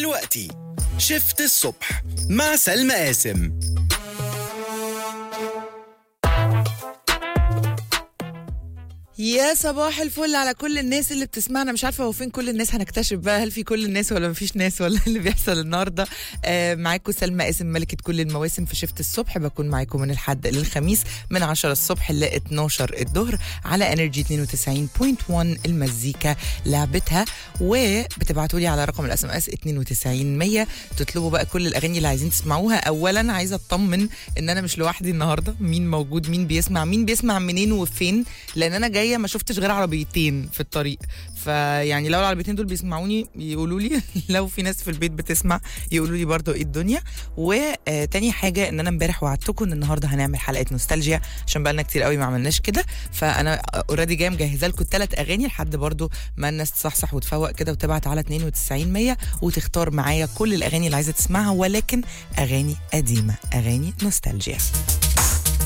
دلوقتي شفت الصبح مع سلمى قاسم يا صباح الفل على كل الناس اللي بتسمعنا مش عارفه هو فين كل الناس هنكتشف بقى هل في كل الناس ولا مفيش ناس ولا اللي بيحصل النهارده آه معاكم سلمى قاسم ملكه كل المواسم في شفت الصبح بكون معاكم من الحد للخميس من 10 الصبح ل 12 الظهر على انرجي 92.1 المزيكا لعبتها وبتبعتوا لي على رقم الاس ام اس 92100 تطلبوا بقى كل الاغاني اللي عايزين تسمعوها اولا عايزه اطمن ان انا مش لوحدي النهارده مين موجود مين بيسمع مين بيسمع منين وفين لان انا جايه ما شفتش غير عربيتين في الطريق فيعني لو العربيتين دول بيسمعوني يقولوا لي لو في ناس في البيت بتسمع يقولوا لي برضو ايه الدنيا وتاني حاجه ان انا امبارح وعدتكم ان النهارده هنعمل حلقه نوستالجيا عشان بقالنا كتير قوي ما عملناش كده فانا اوريدي جايه مجهزه لكم ثلاث اغاني لحد برضو ما الناس تصحصح وتفوق كده وتبعت على 92 100 وتختار معايا كل الاغاني اللي عايزه تسمعها ولكن اغاني قديمه اغاني نوستالجيا